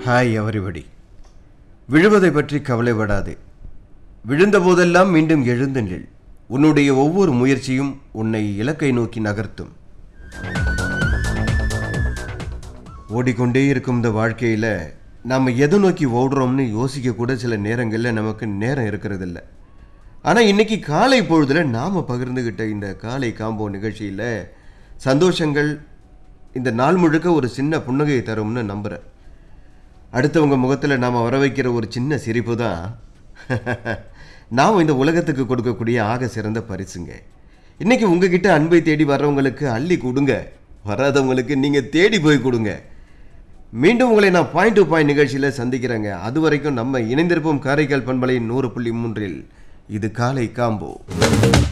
hi everybody விழுவதை பற்றி கவலைப்படாதே விழுந்த போதெல்லாம் மீண்டும் எழுந்து நில் உன்னுடைய ஒவ்வொரு முயற்சியும் உன்னை இலக்கை நோக்கி நகர்த்தும் ஓடிக்கொண்டே இருக்கும் இந்த வாழ்க்கையில் நாம் எதை நோக்கி ஓடுறோம்னு யோசிக்க கூட சில நேரங்களில் நமக்கு நேரம் இருக்கிறதில்ல ஆனால் இன்னைக்கு காலை பொழுதில் நாம் பகிர்ந்துக்கிட்ட இந்த காலை காம்போ நிகழ்ச்சியில் சந்தோஷங்கள் இந்த நாள் முழுக்க ஒரு சின்ன புன்னகையை தரும்னு நம்புகிறேன் அடுத்தவங்க முகத்தில் நாம் வர வைக்கிற ஒரு சின்ன சிரிப்பு தான் நாம் இந்த உலகத்துக்கு கொடுக்கக்கூடிய ஆக சிறந்த பரிசுங்க இன்னைக்கு உங்ககிட்ட அன்பை தேடி வர்றவங்களுக்கு அள்ளி கொடுங்க வராதவங்களுக்கு நீங்கள் தேடி போய் கொடுங்க மீண்டும் உங்களை நான் பாயிண்ட் டு பாயிண்ட் நிகழ்ச்சியில் சந்திக்கிறேங்க அது வரைக்கும் நம்ம இணைந்திருப்போம் காரைக்கால் பண்பலை நூறு புள்ளி மூன்றில் இது காலை காம்போ